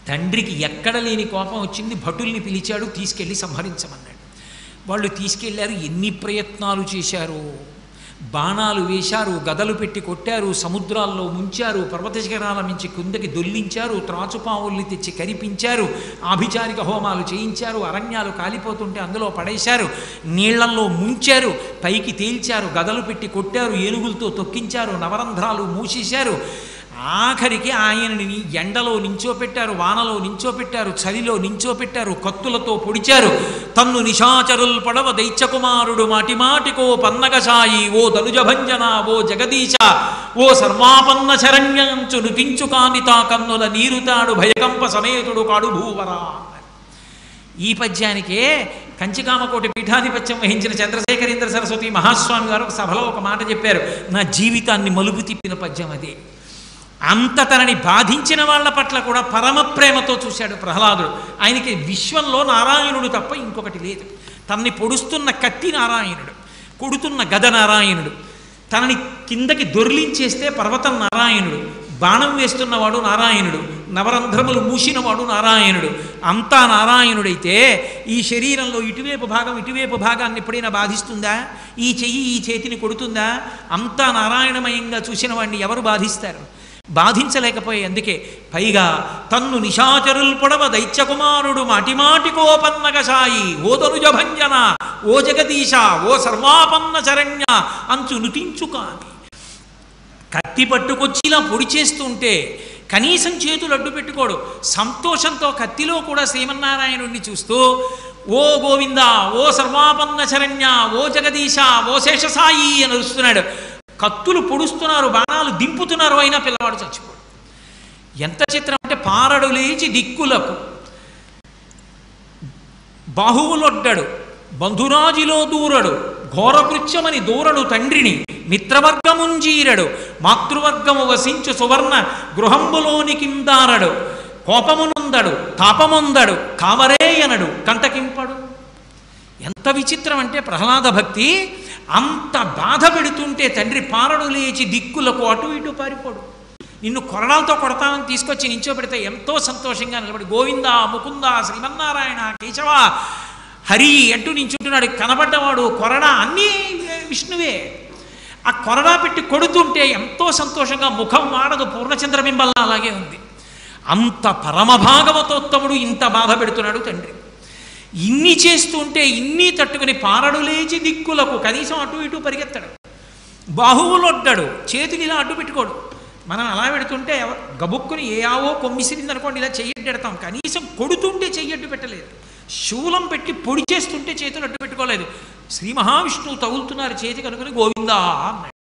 తండ్రికి ఎక్కడ లేని కోపం వచ్చింది భటుల్ని పిలిచాడు తీసుకెళ్ళి సంహరించమన్నాడు వాళ్ళు తీసుకెళ్లారు ఎన్ని ప్రయత్నాలు చేశారు బాణాలు వేశారు గదలు పెట్టి కొట్టారు సముద్రాల్లో ముంచారు పర్వత శిఖరాల నుంచి కిందకి దొల్లించారు త్రాచుపావుల్ని తెచ్చి కరిపించారు ఆభిచారిక హోమాలు చేయించారు అరణ్యాలు కాలిపోతుంటే అందులో పడేశారు నీళ్లల్లో ముంచారు పైకి తేల్చారు గదలు పెట్టి కొట్టారు ఏనుగులతో తొక్కించారు నవరంధ్రాలు మూసేశారు ఆఖరికి ఆయనని ఎండలో నించోపెట్టారు వానలో నించోపెట్టారు చలిలో నించోపెట్టారు కత్తులతో పొడిచారు తన్ను నిశాచరుల్ పడవ దైత్యకుమారుడు మాటిమాటికో పన్నగసాయి ఓ ధనుజభంజన ఓ జగదీశ ఓ సర్వాపన్న శరణ్యంచు నుతించు కానితా కన్నుల నీరుతాడు భయకంప సమేతుడు కాడు భూవరా ఈ పద్యానికే కంచికామకోటి పీఠాధిపత్యం వహించిన చంద్రశేఖరేంద్ర సరస్వతి మహాస్వామి గారు ఒక సభలో ఒక మాట చెప్పారు నా జీవితాన్ని మలుపు తిప్పిన పద్యం అదే అంత తనని బాధించిన వాళ్ళ పట్ల కూడా పరమ ప్రేమతో చూశాడు ప్రహ్లాదుడు ఆయనకి విశ్వంలో నారాయణుడు తప్ప ఇంకొకటి లేదు తనని పొడుస్తున్న కత్తి నారాయణుడు కొడుతున్న గద నారాయణుడు తనని కిందకి దొర్లించేస్తే పర్వతం నారాయణుడు బాణం వేస్తున్నవాడు నారాయణుడు నవరంధ్రములు మూసినవాడు నారాయణుడు అంతా నారాయణుడైతే ఈ శరీరంలో ఇటువైపు భాగం ఇటువైపు భాగాన్ని ఎప్పుడైనా బాధిస్తుందా ఈ చెయ్యి ఈ చేతిని కొడుతుందా అంతా నారాయణమయంగా చూసిన వాడిని ఎవరు బాధిస్తారు బాధించలేకపోయే అందుకే పైగా తన్ను నిశాచరుల్ పొడవ దైత్యకుమారుడు మాటిమాటికోపన్నగ సాయి ఓ తనుజభంజన ఓ జగదీశ ఓ సర్వాపన్న శరణ్య అంచు నుతించు కాని కత్తి పట్టుకొచ్చి ఇలా పొడి చేస్తుంటే కనీసం చేతులు అడ్డు పెట్టుకోడు సంతోషంతో కత్తిలో కూడా శ్రీమన్నారాయణుడిని చూస్తూ ఓ గోవింద ఓ సర్వాపన్న శరణ్య ఓ జగదీశ ఓ శేషసాయి అని అరుస్తున్నాడు కత్తులు పొడుస్తున్నారు బాణాలు దింపుతున్నారు అయినా పిల్లవాడు చచ్చిపోడు ఎంత చిత్రం అంటే పారడు లేచి దిక్కులకు బాహువులొడ్డడు బంధురాజిలో దూరడు ఘోరకృత్యమని దూరడు తండ్రిని మిత్రవర్గముంజీరడు మాతృవర్గము వసించు సువర్ణ గృహంబులోనికిందారడు కోపమునుందడు తాపముందడు కావరేయనడు కంటకింపడు ఎంత విచిత్రం అంటే ప్రహ్లాద భక్తి అంత బాధ పెడుతుంటే తండ్రి పారడు లేచి దిక్కులకు అటు ఇటు పారిపోడు నిన్ను కొరడాలతో కొడతామని తీసుకొచ్చి నించోబెడితే ఎంతో సంతోషంగా నిలబడి గోవింద ముకుంద శ్రీమన్నారాయణ కేశవ హరి అంటూ నించుంటున్నాడు కనబడ్డవాడు కొరడా అన్నీ విష్ణువే ఆ కొరడా పెట్టి కొడుతుంటే ఎంతో సంతోషంగా ముఖం వాడదు పూర్ణచంద్రబింబల్లా అలాగే ఉంది అంత పరమభాగవతోత్తముడు ఇంత బాధ పెడుతున్నాడు తండ్రి ఇన్ని చేస్తుంటే ఇన్ని తట్టుకుని పారడు లేచి దిక్కులకు కనీసం అటు ఇటు పరిగెత్తాడు బాహువులొడ్డాడు చేతిని ఇలా అడ్డు పెట్టుకోడు మనం అలా పెడుతుంటే ఎవ- గబుక్కుని ఏ ఆవో కొమ్మిసిరింది అనుకోండి ఇలా చెయ్యడ్డు పెడతాం కనీసం కొడుతుంటే చెయ్యడ్డు పెట్టలేదు శూలం పెట్టి పొడి చేస్తుంటే చేతులు అడ్డు పెట్టుకోలేదు శ్రీ మహావిష్ణువు తగులుతున్నారు చేతి కనుకొని గోవిందా అన్నాడు